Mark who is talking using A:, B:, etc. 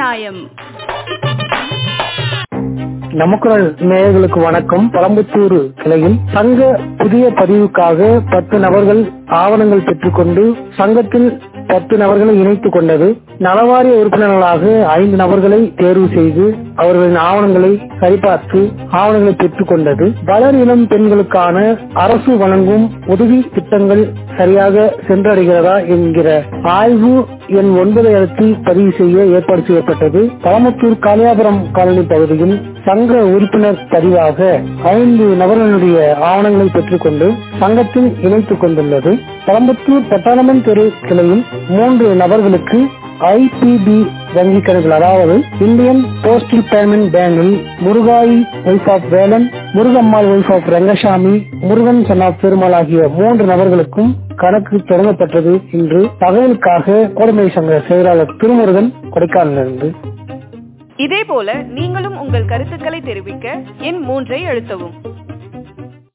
A: நியாயம்
B: நமக்குரல் நேயர்களுக்கு வணக்கம் பழம்புத்தூர் கிளையில் சங்க புதிய பதிவுக்காக பத்து நபர்கள் ஆவணங்கள் பெற்றுக்கொண்டு சங்கத்தில் பத்து நபர்களை இணைத்துக் கொண்டது நலவாரிய உறுப்பினர்களாக ஐந்து நபர்களை தேர்வு செய்து அவர்களின் ஆவணங்களை சரிபார்த்து ஆவணங்களை பெற்றுக் கொண்டது வளர் இளம் பெண்களுக்கான அரசு வழங்கும் உதவி திட்டங்கள் சரியாக சென்றடைகிறதா என்கிற ஆய்வு எண் ஒன்பதை அடுத்து பதிவு செய்ய ஏற்பாடு செய்யப்பட்டது பழமுத்தூர் காளியாபுரம் காலனி பகுதியில் சங்க உறுப்பினர் பதிவாக ஐந்து நபர்களுடைய ஆவணங்களை பெற்றுக்கொண்டு சங்கத்தில் இணைத்துக் கொண்டுள்ளது பழம்பத்தூர் பட்டாளமன் தெரு கிளையில் மூன்று நபர்களுக்கு ஐபிபி வங்கி கணக்கில் அதாவது இந்தியன் போஸ்டல் பேமெண்ட் பேங்கில் Murugayi wife of Velan Murugammal wife of Rangasamy Murugan son of Perumal ஆகிய மூன்று நபர்களுக்கும் கணக்கு தொடங்கப்பட்டது என்று தகவலுக்காக கோடமை சங்க செயலாளர் திருமுருகன் கொடைக்கானலிருந்து
A: இதே போல நீங்களும் உங்கள் கருத்துக்களை தெரிவிக்க எண் மூன்றை அழுத்தவும்